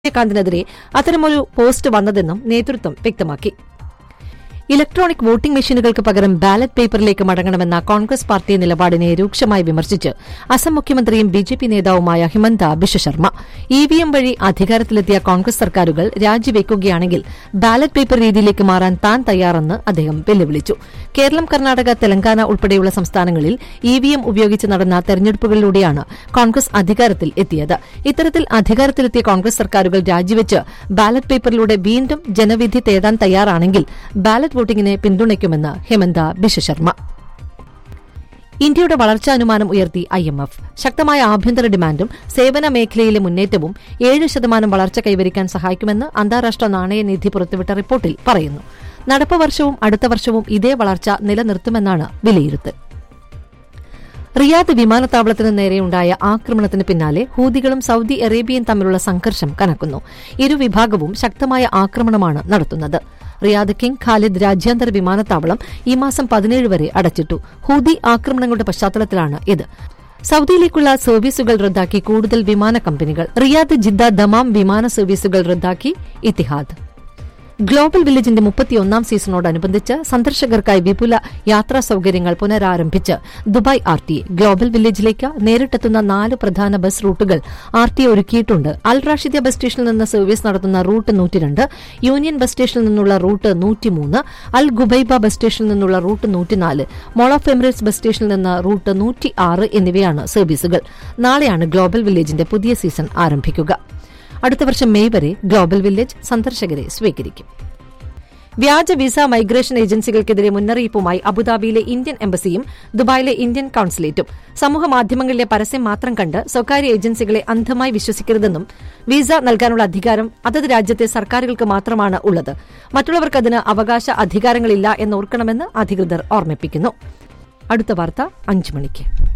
സൂര്യകാന്തിനെതിരെ അത്തരമൊരു പോസ്റ്റ് വന്നതെന്നും നേതൃത്വം വ്യക്തമാക്കി ഇലക്ട്രോണിക് വോട്ടിംഗ് മെഷീനുകൾക്ക് പകരം ബാലറ്റ് പേപ്പറിലേക്ക് മടങ്ങണമെന്ന കോൺഗ്രസ് പാർട്ടി നിലപാടിനെ രൂക്ഷമായി വിമർശിച്ച് അസം മുഖ്യമന്ത്രിയും ബി ജെ പി നേതാവുമായ ഹിമന്ത ബിശ്വ ശർമ്മ ഇവിഎം വഴി അധികാരത്തിലെത്തിയ കോൺഗ്രസ് സർക്കാരുകൾ രാജിവെക്കുകയാണെങ്കിൽ ബാലറ്റ് പേപ്പർ രീതിയിലേക്ക് മാറാൻ താൻ തയ്യാറെന്ന് അദ്ദേഹം വെല്ലുവിളിച്ചു കേരളം കർണാടക തെലങ്കാന ഉൾപ്പെടെയുള്ള സംസ്ഥാനങ്ങളിൽ ഇവിഎം ഉപയോഗിച്ച് നടന്ന തെരഞ്ഞെടുപ്പുകളിലൂടെയാണ് കോൺഗ്രസ് അധികാരത്തിൽ എത്തിയത് ഇത്തരത്തിൽ അധികാരത്തിലെത്തിയ കോൺഗ്രസ് സർക്കാരുകൾ രാജിവെച്ച് ബാലറ്റ് പേപ്പറിലൂടെ വീണ്ടും ജനവിധി തേടാൻ തയ്യാറാണെങ്കിൽ ബാലറ്റ് വോട്ടിംഗിനെ പിന്തുണയ്ക്കുമെന്ന് ഹിമന്ത ബിശ്വ ശർമ്മ ഇന്ത്യയുടെ വളർച്ചാനുമാനം ഉയർത്തി ഐ എം എഫ് ശക്തമായ ആഭ്യന്തര ഡിമാൻഡും സേവന മേഖലയിലെ മുന്നേറ്റവും ഏഴ് ശതമാനം വളർച്ച കൈവരിക്കാൻ സഹായിക്കുമെന്ന് അന്താരാഷ്ട്ര നാണയനിധി പുറത്തുവിട്ട റിപ്പോർട്ടിൽ പറയുന്നു നടപ്പ് വർഷവും അടുത്ത വർഷവും ഇതേ വളർച്ച നിലനിർത്തുമെന്നാണ് വിലയിരുത്തൽ റിയാദ് വിമാനത്താവളത്തിന് നേരെയുണ്ടായ ആക്രമണത്തിന് പിന്നാലെ ഹൂതികളും സൌദി അറേബ്യയും തമ്മിലുള്ള സംഘർഷം കനക്കുന്നു ഇരുവിഭാഗവും ശക്തമായ ആക്രമണമാണ് നടത്തുന്നത് റിയാദ് കിങ് ഖാലിദ് രാജ്യാന്തര വിമാനത്താവളം ഈ മാസം പതിനേഴ് വരെ അടച്ചിട്ടു ഹൂതി ആക്രമണങ്ങളുടെ പശ്ചാത്തലത്തിലാണ് ഇത് സൌദിയിലേക്കുള്ള സർവീസുകൾ റദ്ദാക്കി കൂടുതൽ വിമാന കമ്പനികൾ റിയാദ് ജിദ്ദ ദമാം വിമാന സർവീസുകൾ റദ്ദാക്കി ഇത്തിഹാദ് ഗ്ലോബൽ വില്ലേജിന്റെ മുപ്പത്തിയൊന്നാം സീസണോടനുബന്ധിച്ച് സന്ദർശകർക്കായി വിപുല യാത്രാ സൌകര്യങ്ങൾ പുനരാരംഭിച്ച് ദുബായ് ആർ ടി നേരിട്ടെത്തുന്ന നേരിട്ടിലേക്ക് നേരിട്ടെത്തുന്ന നാല് പ്രധാന ബസ് റൂട്ടുകൾ ആർ ടി ഒരുക്കിയിട്ടുണ്ട് അൽ റാഷിദ ബസ് സ്റ്റേഷനിൽ നിന്ന് സർവീസ് നടത്തുന്ന റൂട്ട് നൂറ്റിരണ്ട് യൂണിയൻ ബസ് സ്റ്റേഷനിൽ നിന്നുള്ള റൂട്ട് നൂറ്റിമൂന്ന് അൽ ഗുബൈബ ബസ് സ്റ്റേഷനിൽ നിന്നുള്ള റൂട്ട് നൂറ്റിനാല് മോൾ ഓഫ് എമിറേറ്റ്സ് ബസ് സ്റ്റേഷനിൽ നിന്ന് റൂട്ട് നൂറ്റി ആറ് എന്നിവയാണ് സർവീസുകൾ നാളെയാണ് ഗ്ലോബൽ വില്ലേജിന്റെ പുതിയ സീസൺ ആരംഭിക്കുക അടുത്ത വർഷം മെയ് വരെ ഗ്ലോബൽ വില്ലേജ് സന്ദർശകരെ സ്വീകരിക്കും വ്യാജ വിസ മൈഗ്രേഷൻ ഏജൻസികൾക്കെതിരെ മുന്നറിയിപ്പുമായി അബുദാബിയിലെ ഇന്ത്യൻ എംബസിയും ദുബായിലെ ഇന്ത്യൻ കൌൺസിലേറ്റും സമൂഹ മാധ്യമങ്ങളിലെ പരസ്യം മാത്രം കണ്ട് സ്വകാര്യ ഏജൻസികളെ അന്ധമായി വിശ്വസിക്കരുതെന്നും വിസ നൽകാനുള്ള അധികാരം അതത് രാജ്യത്തെ സർക്കാരുകൾക്ക് മാത്രമാണ് ഉള്ളത് മറ്റുള്ളവർക്ക് അതിന് അവകാശ അധികാരങ്ങളില്ല എന്നോർക്കണമെന്ന് അധികൃതർ ഓർമ്മിപ്പിക്കുന്നു അടുത്ത വാർത്ത അഞ്ചു മണിക്ക്